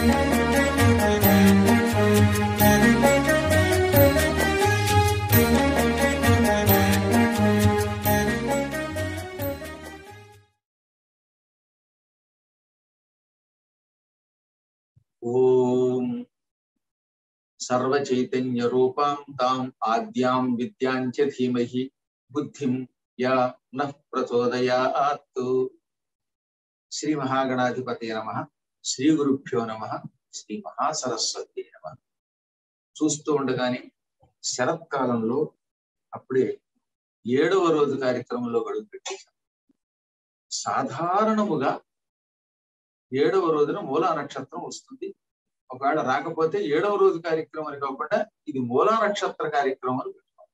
ఓం సర్వ చైతన్య రూపాం తాం ఆద్యాం విద్యాం చ ధీమహి బుద్ధిం యా నః ప్రచోదయాత్ శ్రీ మహాగణాధిపతి నమ శ్రీ గురుభ్యో నమ శ్రీ మహాసరస్వతి నమ చూస్తూ ఉండగానే శరత్కాలంలో అప్పుడే ఏడవ రోజు కార్యక్రమంలో గడుపు పెట్టేశాం సాధారణముగా ఏడవ రోజున మూలా నక్షత్రం వస్తుంది ఒకవేళ రాకపోతే ఏడవ రోజు కార్యక్రమం అని కాకుండా ఇది మూలా నక్షత్ర కార్యక్రమం అని పెట్టుకోవాలి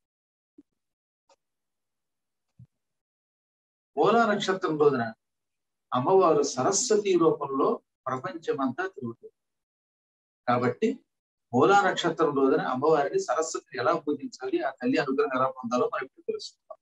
మూలా నక్షత్రం రోజున అమ్మవారు సరస్వతి రూపంలో ప్రపంచమంతా తిరుగుతుంది కాబట్టి మూలా నక్షత్రం రోజున అమ్మవారిని సరస్వతిని ఎలా పూజించాలి ఆ తల్లి అనుగ్రహం ఎలా పొందాలో మనం ఇప్పుడు తెలుసుకుందాం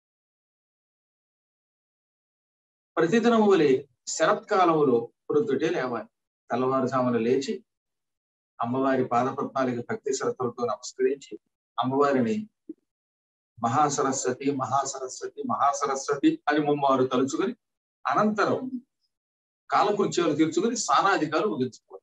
ప్రతిదినము వలె శరత్కాలములో ప్రొద్దుటే లేవాలి తెల్లవారుజామున లేచి అమ్మవారి పాదపద్మాలకి భక్తి శ్రద్ధలతో నమస్కరించి అమ్మవారిని మహాసరస్వతి మహాసరస్వతి మహాసరస్వతి అని ముమ్మారు తలుచుకొని అనంతరం కాలకృత్యాలు తీర్చుకొని స్నానాధికారులు ముగించుకోవాలి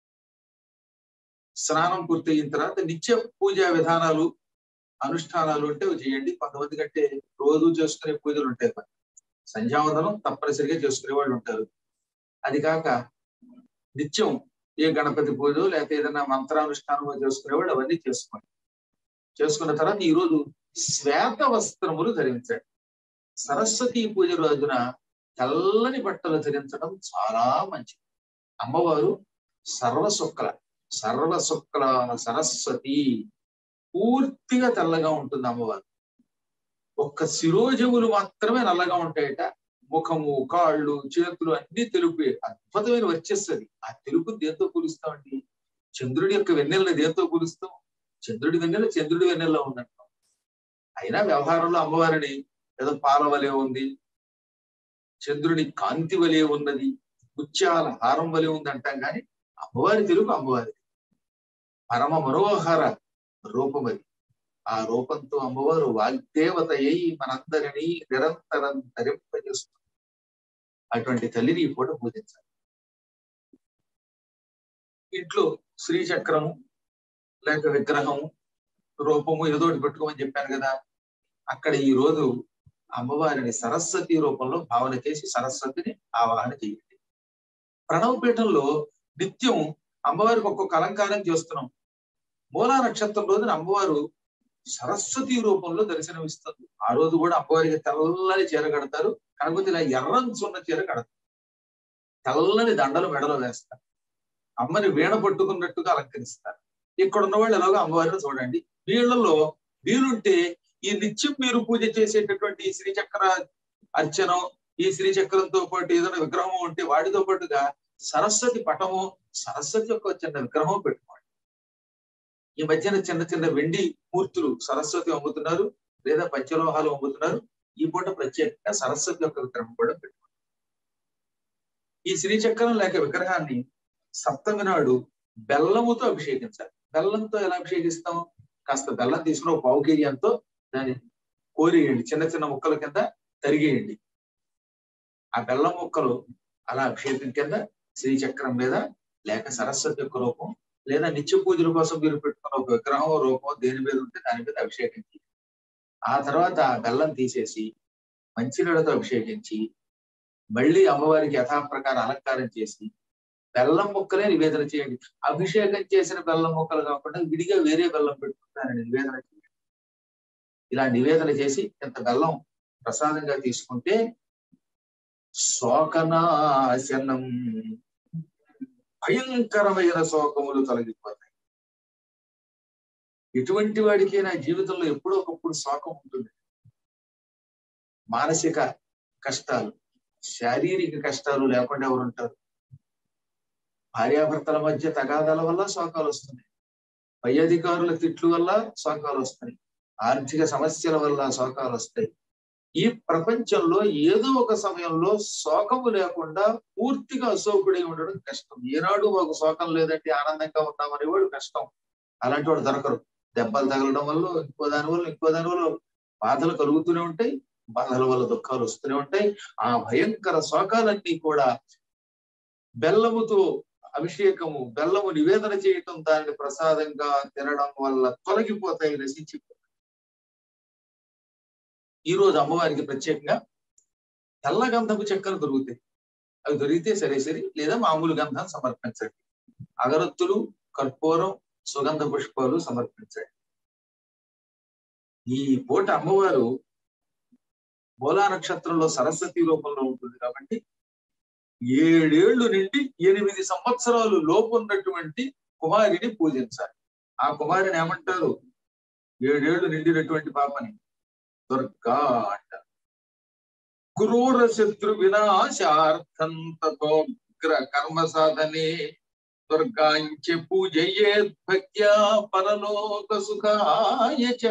స్నానం పూర్తయిన తర్వాత నిత్య పూజా విధానాలు అనుష్ఠానాలు అంటే చేయండి కొంతమంది కంటే రోజు చేసుకునే పూజలు ఉంటాయి సంధ్యావందనం తప్పనిసరిగా చేసుకునే వాళ్ళు ఉంటారు అది కాక నిత్యం ఏ గణపతి పూజ లేకపోతే ఏదైనా మంత్రానుష్ఠానం చేసుకునేవాళ్ళు అవన్నీ చేసుకోండి చేసుకున్న తర్వాత ఈ రోజు శ్వేత వస్త్రములు ధరించండి సరస్వతి పూజ రోజున తెల్లని బట్టలు ధరించడం చాలా మంచిది అమ్మవారు సర్వశుక్ల సర్వశుక్ల సరస్వతి పూర్తిగా తెల్లగా ఉంటుంది అమ్మవారు ఒక్క శిరోజములు మాత్రమే నల్లగా ఉంటాయట ముఖము కాళ్ళు చేతులు అన్ని తెలుపు అద్భుతమైన వచ్చేస్తుంది ఆ తెలుపు దేంతో కూలుస్తామండి చంద్రుడి యొక్క వెన్నెలని దేంతో కూలుస్తాం చంద్రుడి వెన్నెల చంద్రుడి వెన్నెల్లో ఉందంటాం అయినా వ్యవహారంలో అమ్మవారిని ఏదో పాల వలె ఉంది చంద్రుడి కాంతి వలె ఉన్నది ముత్యాల హారం వలె ఉంది అంటాం కానీ అమ్మవారి తెలుగు అమ్మవారి పరమ మనోహర రూపం అది ఆ రూపంతో అమ్మవారు వాగ్దేవత అయి మనందరినీ నిరంతరం ధరింపజేస్తుంది అటువంటి తల్లిని ఈ పూట పూజించాలి ఇంట్లో శ్రీచక్రము లేక విగ్రహము రూపము ఏదోటి పెట్టుకోమని చెప్పాను కదా అక్కడ ఈ రోజు అమ్మవారిని సరస్వతి రూపంలో భావన చేసి సరస్వతిని ఆవాహన చేయండి ప్రణవపీఠంలో నిత్యం అమ్మవారికి ఒక్కొక్క అలంకారం చేస్తున్నాం మూలా నక్షత్రం రోజున అమ్మవారు సరస్వతి రూపంలో దర్శనమిస్తుంది ఆ రోజు కూడా అమ్మవారికి తెల్లని చీర కడతారు కాకపోతే ఇలా ఎర్రంచున్న చీర కడతారు తెల్లని దండలు మెడలో వేస్తారు అమ్మని వీణ పట్టుకున్నట్టుగా అలంకరిస్తారు ఇక్కడ ఉన్న వాళ్ళు ఎలాగో అమ్మవారిని చూడండి వీళ్ళలో వీలుంటే ఈ నిత్యం మీరు పూజ చేసేటటువంటి ఈ శ్రీచక్ర అర్చనం ఈ శ్రీచక్రంతో పాటు ఏదైనా విగ్రహం ఉంటే వాటితో పాటుగా సరస్వతి పటము సరస్వతి యొక్క చిన్న విగ్రహం పెట్టుకోండి ఈ మధ్యన చిన్న చిన్న వెండి మూర్తులు సరస్వతి అమ్ముతున్నారు లేదా పంచలోహాలు అమ్ముతున్నారు ఈ పూట ప్రత్యేకంగా సరస్వతి యొక్క విగ్రహం కూడా పెట్టుకోండి ఈ శ్రీచక్రం లేక విగ్రహాన్ని సప్తమి నాడు బెల్లముతో అభిషేకించాలి బెల్లంతో ఎలా అభిషేకిస్తాం కాస్త బెల్లం తీసుకుని ఒక పావు కేజీ అంతో దాన్ని కోరియండి చిన్న చిన్న ముక్కల కింద తరిగేయండి ఆ బెల్లం ముక్కలు అలా అభిషేకం కింద శ్రీచక్రం మీద లేక సరస్వతి యొక్క రూపం లేదా నిత్య పూజల కోసం మీరు పెట్టుకున్న ఒక విగ్రహం రూపం దేని మీద ఉంటే దాని మీద అభిషేకించి ఆ తర్వాత ఆ బెల్లం తీసేసి మంచినీళ్ళతో అభిషేకించి మళ్ళీ అమ్మవారికి యథాప్రకారం అలంకారం చేసి బెల్లం ముక్కలే నివేదన చేయండి అభిషేకం చేసిన బెల్లం ముక్కలు కాకుండా విడిగా వేరే బెల్లం పెట్టుకుంటారని నివేదన చేయండి ఇలా నివేదన చేసి ఇంత బెల్లం ప్రసాదంగా తీసుకుంటే శోకనాశనం భయంకరమైన శోకములు తొలగిపోతాయి ఎటువంటి వాడికి నా జీవితంలో ఎప్పుడో ఒకప్పుడు శోకం ఉంటుంది మానసిక కష్టాలు శారీరక కష్టాలు లేకుండా ఎవరు ఉంటారు భార్యాభర్తల మధ్య తగాదాల వల్ల శోకాలు వస్తున్నాయి పై అధికారుల తిట్లు వల్ల శోకాలు వస్తాయి ఆర్థిక సమస్యల వల్ల శోకాలు వస్తాయి ఈ ప్రపంచంలో ఏదో ఒక సమయంలో శోకము లేకుండా పూర్తిగా అశోకుడై ఉండడం కష్టం ఏనాడు మాకు శోకం లేదంటే ఆనందంగా ఉన్నామనే వాడు కష్టం అలాంటి వాడు దొరకరు దెబ్బలు తగలడం వల్ల ఇంకో దాని వల్ల ఇంకో దాని వల్ల బాధలు కలుగుతూనే ఉంటాయి బాధల వల్ల దుఃఖాలు వస్తూనే ఉంటాయి ఆ భయంకర శోకాలన్నీ కూడా బెల్లముతో అభిషేకము బెల్లము నివేదన చేయటం దానిని ప్రసాదంగా తినడం వల్ల తొలగిపోతాయి నశించి ఈ రోజు అమ్మవారికి ప్రత్యేకంగా తెల్ల గంధపు చెక్కలు దొరుకుతాయి అవి దొరికితే సరే సరే లేదా మామూలు గంధం సమర్పించండి అగరత్తులు కర్పూరం సుగంధ పుష్పాలు సమర్పించండి ఈ పూట అమ్మవారు మూలా నక్షత్రంలో సరస్వతి రూపంలో ఉంటుంది కాబట్టి ఏడేళ్లు నుండి ఎనిమిది సంవత్సరాలు లోపు ఉన్నటువంటి కుమారిని పూజించాలి ఆ కుమారిని ఏమంటారు ఏడేళ్లు నిండినటువంటి పాపని దుర్గా అంటారు క్రూర శత్రు వినాశార్థం తథోగ్ర కర్మ సాధనే దుర్గాంచ పూజయేత్ భక్త్యా పరలోక సుఖాయ చ.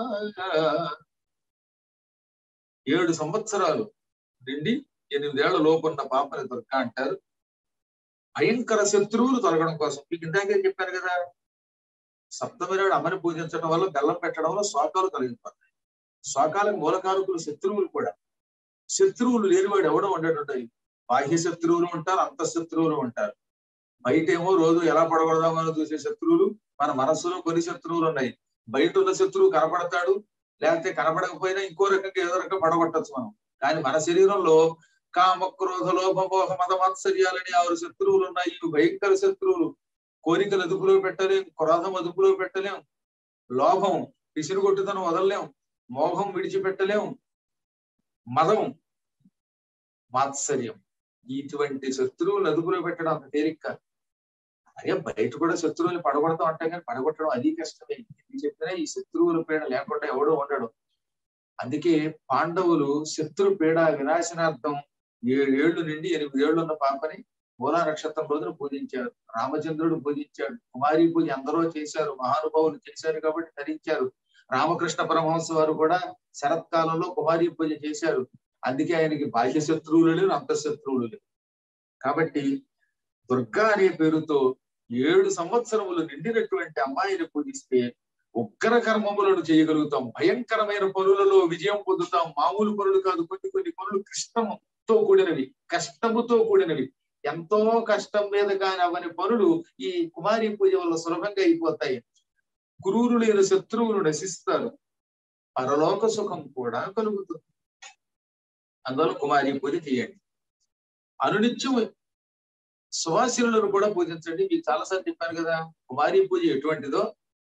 ఏడు సంవత్సరాలు నిండి ఎనిమిదేళ్ల లోపున్న పాపని దుర్గా అంటారు భయంకర శత్రువులు తొలగడం కోసం మీకు ఇందాకే చెప్పాను కదా సప్తమి నాడు అమ్మని పూజించడం వల్ల బెల్లం పెట్టడం వల్ల శోకాలు తొలగిపోతాయి శోకాలకు మూలకారకులు శత్రువులు కూడా శత్రువులు లేనివాడు ఎవడో ఉండేటుంటాయి బాహ్య శత్రువులు ఉంటారు అంత శత్రువులు ఉంటారు బయటేమో రోజు ఎలా పడగొడదామని చూసే శత్రువులు మన మనస్సులో కొన్ని శత్రువులు ఉన్నాయి బయట ఉన్న శత్రువు కనపడతాడు లేకపోతే కనపడకపోయినా ఇంకో రకంగా ఏదో రకంగా పడగొట్టచ్చు మనం కానీ మన శరీరంలో కామ క్రోధ లోభ మోహ మత మత్సర్యాలని ఆరు శత్రువులు ఉన్నాయి ఇవి భయంకర శత్రువులు కోరికలు అదుపులో పెట్టలేం క్రోధం అదుపులో పెట్టలేం లోభం పిసిరుగొట్టుతనం వదలలేం మోహం విడిచిపెట్టలేం మదం మాత్సర్యం ఇటువంటి శత్రువులు అదుపులో పెట్టడం అంత తేలిక కాదు. అదే బయట కూడా శత్రువులు పడగొడతాం అంటే కానీ పడగొట్టడం అది కష్టమే ఇది చెప్పినా ఈ శత్రువుల పీడ లేకుండా ఎవడో ఉండడు అందుకే పాండవులు శత్రు పీడ వినాశనార్థం ఏడేళ్లు నుండి ఎనిమిది ఏళ్ళు ఉన్న పాపని మూలా నక్షత్రం రోజున పూజించారు రామచంద్రుడు పూజించాడు కుమారి పూజ అందరూ చేశారు మహానుభావులు చేశారు కాబట్టి ధరించారు రామకృష్ణ పరమహంస వారు కూడా శరత్కాలంలో కుమారి పూజ చేశారు అందుకే ఆయనకి బాహ్య శత్రువులు లేరు అంత శత్రువులు లేరు కాబట్టి దుర్గా అనే పేరుతో ఏడు సంవత్సరములు నిండినటువంటి అమ్మాయిని పూజిస్తే ఉగ్ర కర్మములను చేయగలుగుతాం భయంకరమైన పనులలో విజయం పొందుతాం మామూలు పనులు కాదు కొన్ని కొన్ని పనులు కష్టముతో కూడినవి కష్టముతో కూడినవి ఎంతో కష్టం మీద కాని అవని పనులు ఈ కుమారి పూజ వల్ల సులభంగా అయిపోతాయి గురువులు లేని శత్రువులు నశిస్తారు పరలోక సుఖం కూడా కలుగుతుంది అందువల్ల కుమారి పూజ చేయండి అనునిత్యం సువాసినులను కూడా పూజించండి మీకు చాలాసార్లు చెప్పాను కదా కుమారి పూజ ఎటువంటిదో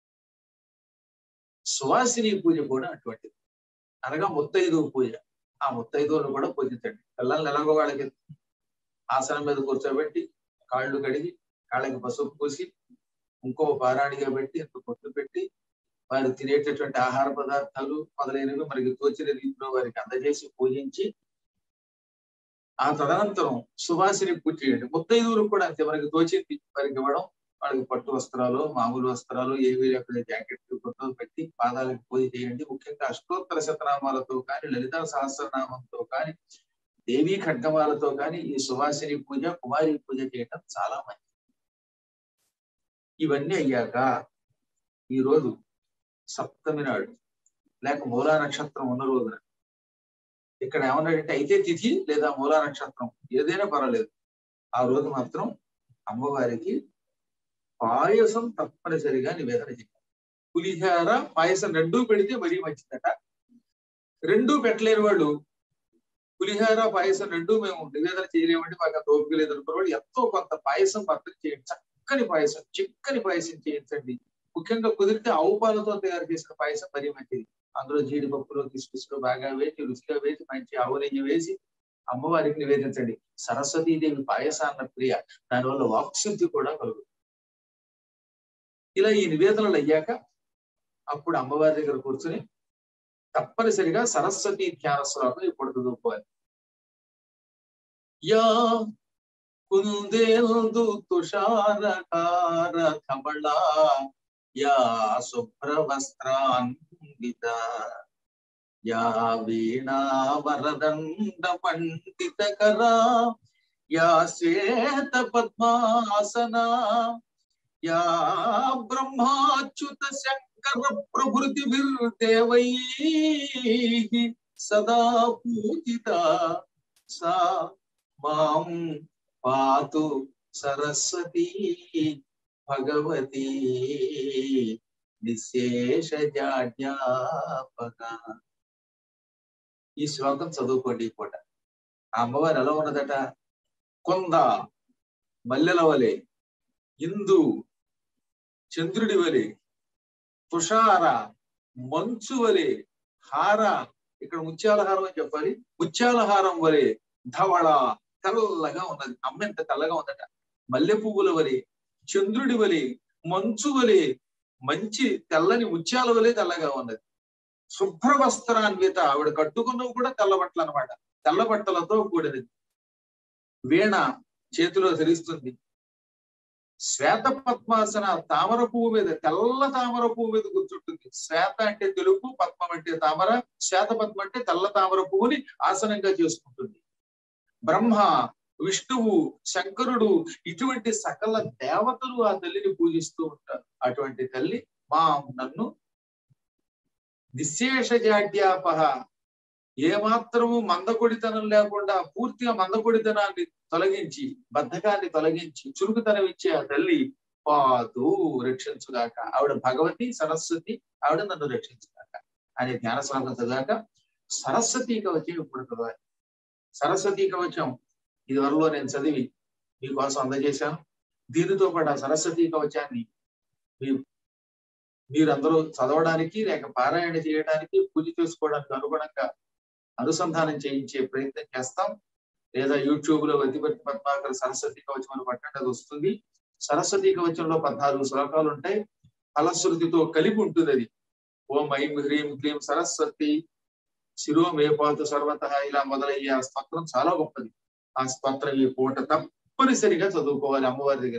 సువాసిని పూజ కూడా అటువంటిది అనగా ముత్తైదు పూజ ఆ ముత్తైదువులను కూడా పూజించండి పిల్లల్ని ఎలాగో వాళ్ళకి ఆసనం మీద కూర్చోబెట్టి కాళ్ళు కడిగి కాళ్ళకి పసుపు పూసి ఇంకో పారాణిగా పెట్టి ఇంత పొట్టు పెట్టి వారు తినేటటువంటి ఆహార పదార్థాలు మొదలైనవి మనకి తోచిన రీతిలో వారికి అందజేసి పూజించి ఆ తదనంతరం సువాసిని పూజ చేయండి ముత్తైదువులు కూడా అంతే మనకి తోచింది వారికి ఇవ్వడం వాళ్ళకి పట్టు వస్త్రాలు మామూలు వస్త్రాలు ఏవి లేకుండా జాకెట్లు ఫోటోలు పెట్టి పాదాలకు పూజ చేయండి ముఖ్యంగా అష్టోత్తర శతనామాలతో కానీ లలితా సహస్రనామంతో కానీ దేవీ ఖడ్గమాలతో కానీ ఈ సువాసిని పూజ కుమారి పూజ చేయటం చాలా మంచిది ఇవన్నీ అయ్యాక ఈ రోజు సప్తమి నాడు లేక మూలా నక్షత్రం ఉన్న రోజున ఇక్కడ ఏమన్నాడంటే అయితే తిథి లేదా మూలా నక్షత్రం ఏదైనా పర్వాలేదు ఆ రోజు మాత్రం అమ్మవారికి పాయసం తప్పనిసరిగా నివేదన చేయాలి పులిహార పాయసం రెండూ పెడితే మరీ మంచిదట రెండూ పెట్టలేని వాళ్ళు పులిహార పాయసం రెండూ మేము నివేదన చేయలేమంటే మాకు అంత ఓపిక లేదనుకున్న వాళ్ళు ఎంతో కొంత పాయసం భర్తలు చేయండి చక్కని పాయసం చిక్కని పాయసం చేయించండి ముఖ్యంగా కుదిరితే ఆవు పాలతో తయారు చేసిన పాయసం మరీ మంచిది అందులో జీడిపప్పులు కిస్మిస్లు బాగా వేసి రుచిగా వేసి మంచి ఆవు నెయ్యి వేసి అమ్మవారికి నివేదించండి సరస్వతీదేవి పాయసాన్న ప్రియ దానివల్ల వాక్శుద్ధి కూడా కలుగుతుంది ఇలా ఈ నివేదనలు అయ్యాక అప్పుడు అమ్మవారి దగ్గర కూర్చుని తప్పనిసరిగా సరస్వతి ధ్యాన శ్లోకం ఇప్పుడు చదువుకోవాలి యా కుందేందు తుషారకార కమళ యా శుభ్రవస్త్రాన్విత యా వీణా వరదండ పండిత కరా యా శ్వేత పద్మాసనా యా బ్రహ్మాచ్యుత శంకర ప్రభృతిభిర్దేవై సదా పూజిత సా మాం పాతు సరస్వతీ భగవతి నిశేష జాడ్యాపక ఈ శ్లోకం చదువుకోండి ఈ పూట ఆ అమ్మవారు ఎలా ఉన్నదట కొంద మల్లెల వలె ఇందు చంద్రుడి వలె తుషార మంచు వలె హార ఇక్కడ ముత్యాల హారం అని చెప్పాలి ముత్యాల హారం వలె ధవళ తెల్లగా ఉన్నది అమ్మ ఎంత తెల్లగా ఉందట మల్లె పువ్వుల వలె చంద్రుడి వలె మంచు వలె మంచి తెల్లని ముత్యాల వలె తెల్లగా ఉన్నది శుభ్ర వస్త్రాన్విత ఆవిడ కట్టుకున్నవి కూడా తెల్ల బట్టలు అనమాట తెల్ల బట్టలతో కూడినది వీణ చేతిలో ధరిస్తుంది శ్వేత పద్మాసన తామర పువ్వు మీద తెల్ల తామర పువ్వు మీద కూర్చుంటుంది శ్వేత అంటే తెలుపు పద్మం అంటే తామర శ్వేత పద్మం అంటే తెల్ల తామర పువ్వుని ఆసనంగా చేసుకుంటుంది బ్రహ్మ విష్ణువు శంకరుడు ఇటువంటి సకల దేవతలు ఆ తల్లిని పూజిస్తూ ఉంటారు అటువంటి తల్లి మా నన్ను నిశేష జాడ్యాపహ ఏమాత్రము మందకొడితనం లేకుండా పూర్తిగా మందకొడితనాన్ని తొలగించి బద్ధకాన్ని తొలగించి చురుకుతనం ఇచ్చే ఆ తల్లి పాతు రక్షించుగాక ఆవిడ భగవతి సరస్వతి ఆవిడ నన్ను రక్షించుగాక అనే ధ్యాన శ్లోకం చదివాక సరస్వతి కవచం ఇప్పుడు చదవాలి సరస్వతి కవచం ఇది వరలో నేను చదివి మీకోసం అందజేశాను దీనితో పాటు ఆ సరస్వతి కవచాన్ని మీ మీరందరూ చదవడానికి లేక పారాయణ చేయడానికి పూజ చేసుకోవడానికి అనుగుణంగా అనుసంధానం చేయించే ప్రయత్నం చేస్తాం లేదా యూట్యూబ్ లో వతిపతి పద్మాకర సరస్వతి కవచం అని పట్టండి అది వస్తుంది సరస్వతి కవచంలో పద్నాలుగు శ్లోకాలు ఉంటాయి ఫలశ్రుతితో కలిపి ఉంటుంది అది ఓం ఐం హ్రీం క్లీం సరస్వతి శిరో మేపాతు సర్వత ఇలా మొదలయ్యే ఆ స్తోత్రం చాలా గొప్పది ఆ స్తోత్రం ఈ పూట తప్పనిసరిగా చదువుకోవాలి అమ్మవారి దగ్గర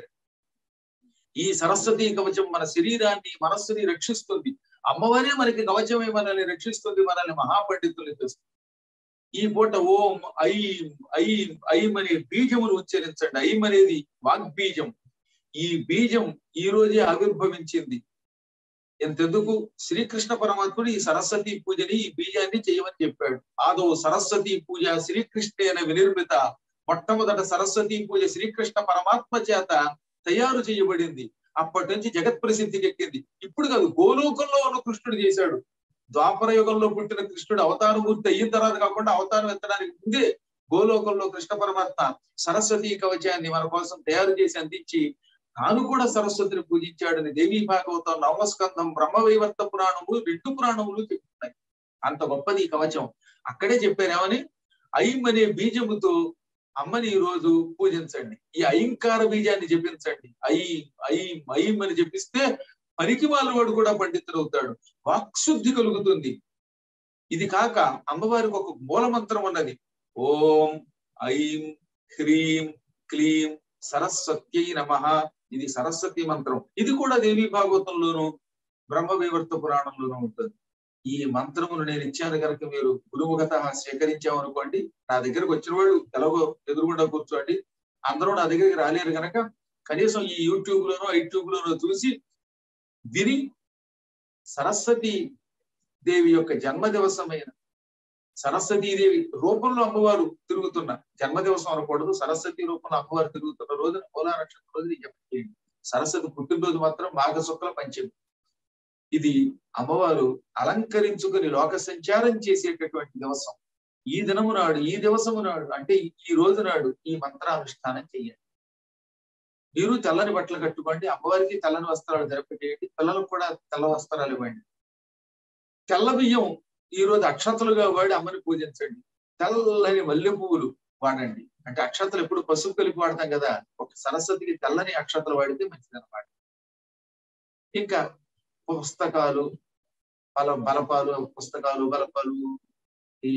ఈ సరస్వతి కవచం మన శరీరాన్ని మనస్సుని రక్షిస్తుంది అమ్మవారే మనకి కవచమే మనల్ని రక్షిస్తుంది మనల్ని మహాపండితుల్ని చేస్తుంది ఈ పూట ఓం ఐం ఐం ఐం అనే బీజమును ఉచ్చరించండి ఐం అనేది వాగ్బీజం ఈ బీజం ఈ రోజే ఆవిర్భవించింది ఎంతెందుకు శ్రీకృష్ణ పరమాత్ముడు ఈ సరస్వతి పూజని ఈ బీజాన్ని చేయమని చెప్పాడు ఆదో సరస్వతి పూజ శ్రీకృష్ణేన వినిర్మిత మొట్టమొదట సరస్వతి పూజ శ్రీకృష్ణ పరమాత్మ చేత తయారు చేయబడింది అప్పటి నుంచి జగత్ ప్రసిద్ధికి ఎక్కింది ఇప్పుడు కాదు గోలోకంలో ఉన్న కృష్ణుడు చేశాడు ద్వాపర యుగంలో పుట్టిన కృష్ణుడు అవతారమూర్తి అయిన తర్వాత కాకుండా అవతారం ఎత్తడానికి ముందే గోలోకంలో కృష్ణ పరమాత్మ సరస్వతి కవచాన్ని మన కోసం తయారు చేసి అందించి తాను కూడా సరస్వతిని పూజించాడని దేవీ భాగవతం నవమస్కంధం బ్రహ్మవైవర్త పురాణములు రెండు పురాణములు చెప్తున్నాయి అంత గొప్పది ఈ కవచం అక్కడే చెప్పారు ఏమని ఐం అనే బీజముతో అమ్మని ఈ రోజు పూజించండి ఈ అయింకార బీజాన్ని జపించండి ఐ ఐం ఐం అని జపిస్తే పనికి వాడు కూడా పండితుడు అవుతాడు వాక్శుద్ధి కలుగుతుంది ఇది కాక అమ్మవారికి ఒక మూల మంత్రం ఉన్నది ఓం ఐం హ్రీం క్లీం సరస్వత్యై నమ ఇది సరస్వతి మంత్రం ఇది కూడా దేవీ భాగవతంలోను బ్రహ్మ వివర్త పురాణంలోనూ ఉంటుంది ఈ మంత్రమును నేను ఇచ్చాను కనుక మీరు గురుముఖత స్వీకరించామనుకోండి నా దగ్గరకు వచ్చిన వాళ్ళు ఎలాగో ఎదురుగుండా కూర్చోండి అందరూ నా దగ్గరికి రాలేరు కనుక కనీసం ఈ యూట్యూబ్ లోనో యూట్యూబ్ లోనో చూసి విని సరస్వతి దేవి యొక్క జన్మ దివసమైన సరస్వతీదేవి రూపంలో అమ్మవారు తిరుగుతున్న జన్మదివసం అనకూడదు సరస్వతి రూపంలో అమ్మవారు తిరుగుతున్న రోజున మూలా నక్షత్రం రోజున చెప్పండి సరస్వతి పుట్టినరోజు మాత్రం మాఘ శుక్ల పంచమి ఇది అమ్మవారు అలంకరించుకుని లోక సంచారం చేసేటటువంటి దివసం ఈ దినము నాడు ఈ దివసము నాడు అంటే ఈ రోజు నాడు ఈ మంత్రానుష్ఠానం చెయ్యండి మీరు తెల్లని బట్టలు కట్టుకోండి అమ్మవారికి తెల్లని వస్త్రాలు జరపేయండి పిల్లలకు కూడా తెల్ల వస్త్రాలు ఇవ్వండి తెల్ల బియ్యం ఈ రోజు అక్షతలుగా వాడి అమ్మని పూజించండి తెల్లని మల్లె పువ్వులు వాడండి అంటే అక్షతలు ఎప్పుడు పసుపు కలిపి వాడతాం కదా ఒక సరస్వతికి తెల్లని అక్షతలు వాడితే మంచిది అనమాట ఇంకా పుస్తకాలు బల బలపాలు పుస్తకాలు బలపాలు ఈ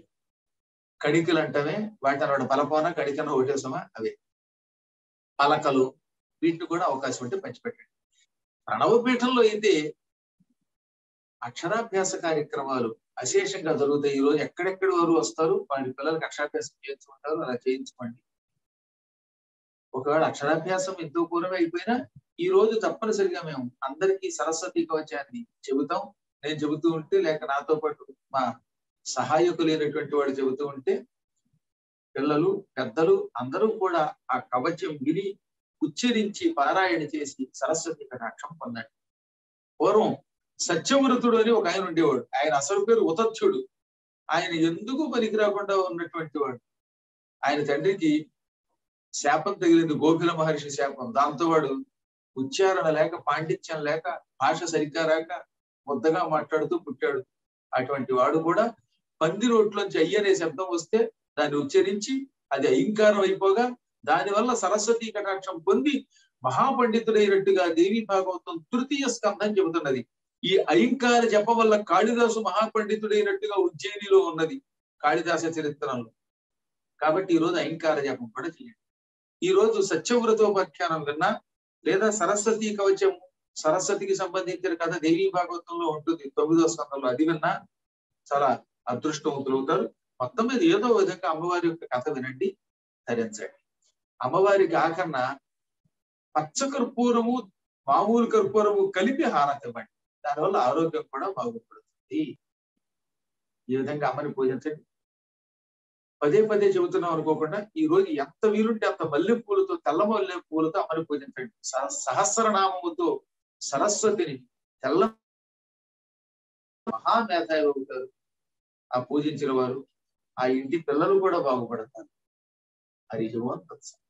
కడికలు అంటవే వాటి అన్నమాట బలపాన కడికన ఒకటేసమా అవే పలకలు వీటిని కూడా అవకాశం ఉంటే పంచిపెట్టండి ప్రణవ పీఠంలో అయితే అక్షరాభ్యాస కార్యక్రమాలు అశేషంగా జరుగుతాయి ఈ రోజు ఎక్కడెక్కడి వారు వస్తారు వారి పిల్లలకి అక్షరాభ్యాసం చేయించుకుంటారు అలా చేయించుకోండి ఒకవేళ అక్షరాభ్యాసం ఎంతో పూర్వమే అయిపోయినా ఈ రోజు తప్పనిసరిగా మేము అందరికీ సరస్వతి కవచాన్ని చెబుతాం నేను చెబుతూ ఉంటే లేక నాతో పాటు మా సహాయకులైనటువంటి వాడు చెబుతూ ఉంటే పిల్లలు పెద్దలు అందరూ కూడా ఆ కవచం విని ఉచ్చరించి పారాయణ చేసి సరస్వతి కటాక్షం పొందండి పూర్వం సత్యవ్రతుడు అని ఒక ఆయన ఉండేవాడు ఆయన అసలు పేరు ఉతత్యుడు ఆయన ఎందుకు పనికి రాకుండా ఉన్నటువంటి వాడు ఆయన తండ్రికి శాపం తగిలింది గోకుల మహర్షి శాపం దాంతో వాడు ఉచ్చారణ లేక పాండిత్యం లేక భాష సరిగ్గా రాక ముద్దగా మాట్లాడుతూ పుట్టాడు అటువంటి వాడు కూడా పంది నోట్లోంచి అయ్యనే శబ్దం వస్తే దాన్ని ఉచ్చరించి అది అయింకారం అయిపోగా దానివల్ల సరస్వతి కటాక్షం పొంది మహాపండితుడైనట్టుగా దేవి భాగవతం తృతీయ స్కంధం చెబుతున్నది ఈ అయింకార జపం వల్ల కాళిదాసు మహాపండితుడైనట్టుగా ఉజ్జయినిలో ఉన్నది కాళిదాస చరిత్రలో కాబట్టి ఈ రోజు అయింకార జపం కూడా చేయండి ఈ రోజు సత్యవ్రతోపాఖ్యానం విన్నా లేదా సరస్వతి కవచం సరస్వతికి సంబంధించిన కథ దేవీ భాగవతంలో ఉంటుంది తొమ్మిదో స్కందంలో అది విన్నా చాలా అదృష్టవంతులు అవుతారు మొత్తం మీద ఏదో విధంగా అమ్మవారి యొక్క కథ వినండి ధరించండి అమ్మవారికి ఆఖరణ పచ్చ కర్పూరము మామూలు కర్పూరము కలిపి హారతి ఇవ్వండి దానివల్ల ఆరోగ్యం కూడా బాగుపడుతుంది ఈ విధంగా అమ్మని పూజించండి పదే పదే చెబుతున్నాం అనుకోకుండా ఈ రోజు ఎంత వీలుంటే అంత మల్లె పూలతో తెల్ల మల్లె పూలతో అమ్మని పూజించండి సహస్రనామముతో సరస్వతిని తెల్ల మహామేధావి అవుతారు ఆ పూజించిన వారు ఆ ఇంటి పిల్లలు కూడా బాగుపడతారు హరి ఓం తత్సం